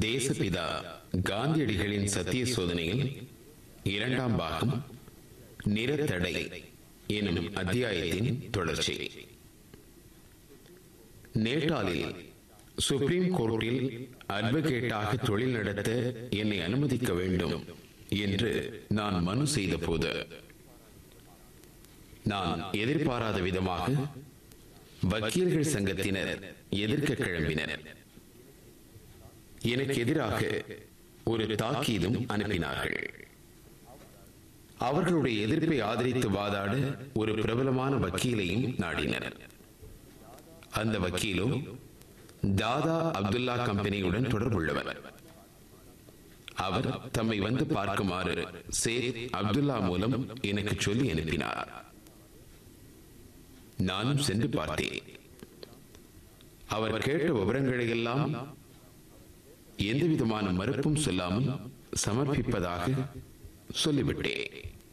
தேசபிதா காந்தியடிகளின் சத்திய சோதனையில் இரண்டாம் பாகம் நிறத்தடை எனும் அத்தியாயத்தின் தொடர்ச்சி நேட்டாலில் சுப்ரீம் கோர்ட்டில் அட்வொகேட்டாக தொழில் நடத்த என்னை அனுமதிக்க வேண்டும் என்று நான் மனு செய்த போது நான் எதிர்பாராத விதமாக வக்கீல்கள் சங்கத்தினர் எதிர்க்க கிளம்பினர் எனக்கு எதிராக ஒரு தாக்கீதும் அனுப்பினார்கள் அவர்களுடைய எதிர்ப்பை ஆதரித்து வாதாட ஒரு பிரபலமான வக்கீலையும் நாடினர் அந்த வக்கீலோ தாதா அப்துல்லா கம்பெனியுடன் தொடர்புள்ளவர் அவர் தம்மை வந்து பார்க்குமாறு சேத் அப்துல்லா மூலம் எனக்கு சொல்லி அனுப்பினார் நானும் சென்று பார்த்தேன் அவர் கேட்ட விவரங்களை எல்லாம் எந்த விதமான மறுப்பும் சொல்லாமல் சமர்ப்பிப்பதாக சொல்லிவிட்டேன்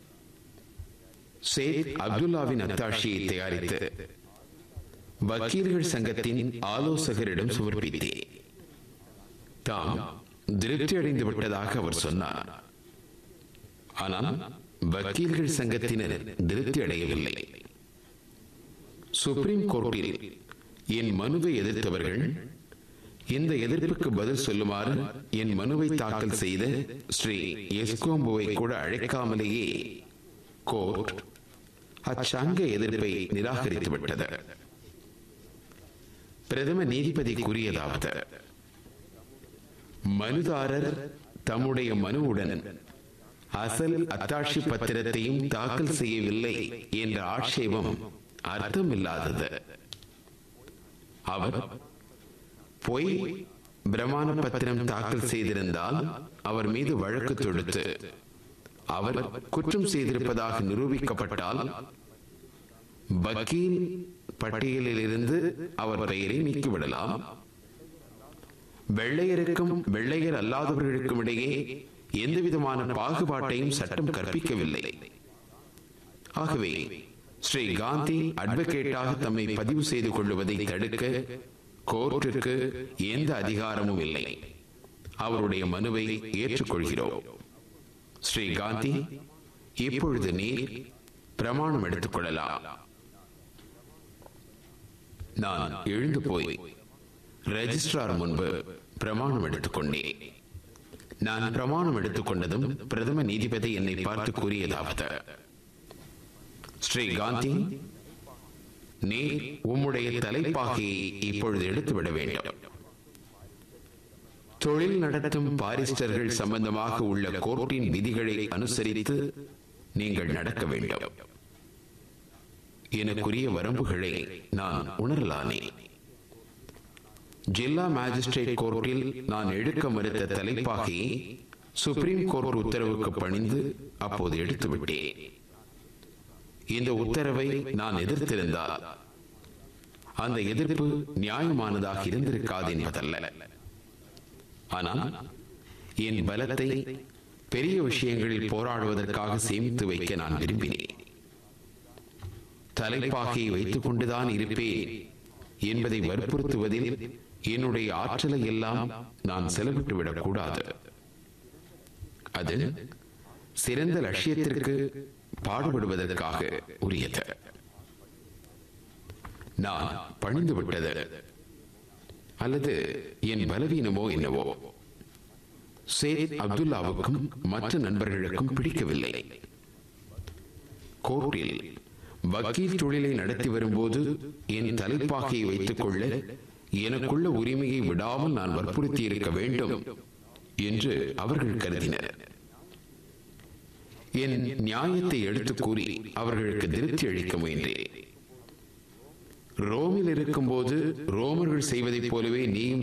சேத் அப்துல்லாவின் அத்தாட்சியை தயாரித்து வக்கீல்கள் சங்கத்தின் ஆலோசகரிடம் சமர்ப்பித்தேன் தாம் திருப்தி அடைந்து விட்டதாக அவர் சொன்னார் ஆனால் வக்கீல்கள் சங்கத்தினர் திருப்தி அடையவில்லை சுப்ரீம் கோர்ட்டில் என் மனுவை எதிர்த்தவர்கள் இந்த எதிர்ப்புக்கு பதில் சொல்லுமாறு என் மனுவை தாக்கல் செய்த ஸ்ரீ எஸ்கோம்புவை கூட அழைக்காமலேயே கோர்ட் அச்சங்க எதிர்ப்பை நிராகரித்து விட்டது பிரதம நீதிபதி கூறியதாவது மனுதாரர் தம்முடைய மனுவுடன் அசல் அத்தாட்சி பத்திரத்தையும் தாக்கல் செய்யவில்லை என்ற ஆட்சேபம் அர்த்தமில்லாதது அவர் பொய் பிரமாண பத்திரம் தாக்கல் செய்திருந்தால் அவர் மீது வழக்கு தொடுத்து அவர் குற்றம் செய்திருப்பதாக நிரூபிக்கப்பட்டால் வக்கீல் பட்டியலில் இருந்து அவர் பெயரை நீக்கிவிடலாம் வெள்ளையருக்கும் வெள்ளையர் அல்லாதவர்களுக்கும் இடையே எந்த விதமான பாகுபாட்டையும் சட்டம் கற்பிக்கவில்லை ஆகவே ஸ்ரீ காந்தி அட்வொகேட்டாக தம்மை பதிவு செய்து கொள்வதை தடுக்க கோர்ட்டிற்கு எந்த அதிகாரமும் இல்லை அவருடைய மனுவை ஏற்றுக்கொள்கிறோம் ஸ்ரீ காந்தி இப்பொழுது நீர் பிரமாணம் எடுத்துக் கொள்ளலாம் நான் எழுந்து போய் ரெஜிஸ்ட்ரார் முன்பு பிரமாணம் எடுத்துக்கொண்டேன் நான் பிரமாணம் எடுத்துக்கொண்டதும் பிரதம நீதிபதி என்னை பார்த்து கூறியதாவது ஸ்ரீ காந்தி நீ உம்முடைய தலைப்பாகையை இப்பொழுது எடுத்துவிட வேண்டும் தொழில் நடத்தும் பாரிஸ்டர்கள் சம்பந்தமாக உள்ள கோர்ட்டின் விதிகளை அனுசரித்து நீங்கள் நடக்க வேண்டும் எனக்குரிய வரம்புகளை நான் உணரலானே ஜில்லா மேஜிஸ்ட்ரேட் கோர்ட்டில் நான் எடுக்க மறுத்த தலைப்பாகையை சுப்ரீம் கோர்ட் உத்தரவுக்கு பணிந்து அப்போது எடுத்துவிட்டேன் இந்த உத்தரவை நான் எதிர்த்திருந்தால் அந்த எதிர்ப்பு நியாயமானதாக இருந்திருக்காது என்பதல்ல ஆனால் என் பலத்தை பெரிய விஷயங்களில் போராடுவதற்காக சேமித்து வைக்க நான் விரும்பினேன் தலைப்பாகையை வைத்துக் கொண்டுதான் இருப்பேன் என்பதை வற்புறுத்துவதில் என்னுடைய ஆற்றலை எல்லாம் நான் செலவிட்டு விடக்கூடாது அது சிறந்த லட்சியத்திற்கு பாடுபடுவதற்காக உரியது நான் பணிந்து விட்டது அல்லது என் பலவீனமோ என்னவோ சேத் அப்துல்லாவுக்கும் மற்ற நண்பர்களுக்கும் பிடிக்கவில்லை கோர்ட்டில் வக்கீல் தொழிலை நடத்தி வரும்போது என் தலைப்பாகையை வைத்துக் கொள்ள எனக்குள்ள உரிமையை விடாமல் நான் வற்புறுத்தி இருக்க வேண்டும் என்று அவர்கள் கருதினர் என் நியாயத்தை எடுத்து கூறி அவர்களுக்கு திருப்தி அளிக்க முயன்றேன் ரோமில் இருக்கும்போது ரோமர்கள் செய்வதைப் போலவே நீயும்